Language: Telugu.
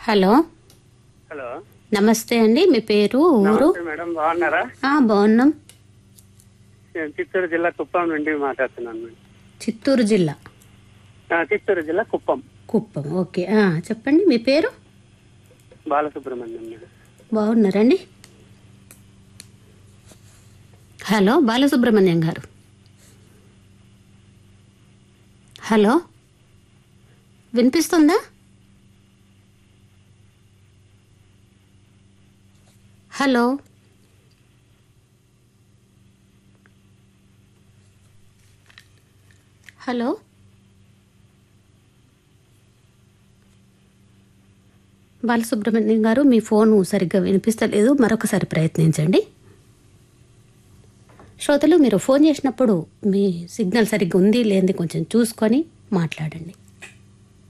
హలో హలో నమస్తే అండి మీ పేరు ఊరు నమస్తే మేడం బాగున్నారా ఆ, బాగున్నాం నేను చిత్తూరు జిల్లా కుప్పం నుండి మాట్లాడుతున్నాను మేడం చిత్తూరు జిల్లా ఆ, చిత్తూరు జిల్లా కుప్పం కుప్పం ఓకే ఆ, చెప్పండి మీ పేరు బాలసుబ్రహ్మణ్యం మేడం బాగున్నారండి హలో బాలసుబ్రహ్మణ్యం గారు హలో వినిపిస్తుందా హలో హలో బాలసుబ్రహ్మణ్యం గారు మీ ఫోను సరిగ్గా వినిపిస్తలేదు మరొకసారి ప్రయత్నించండి శ్రోతలు మీరు ఫోన్ చేసినప్పుడు మీ సిగ్నల్ సరిగ్గా ఉంది లేనిది కొంచెం చూసుకొని మాట్లాడండి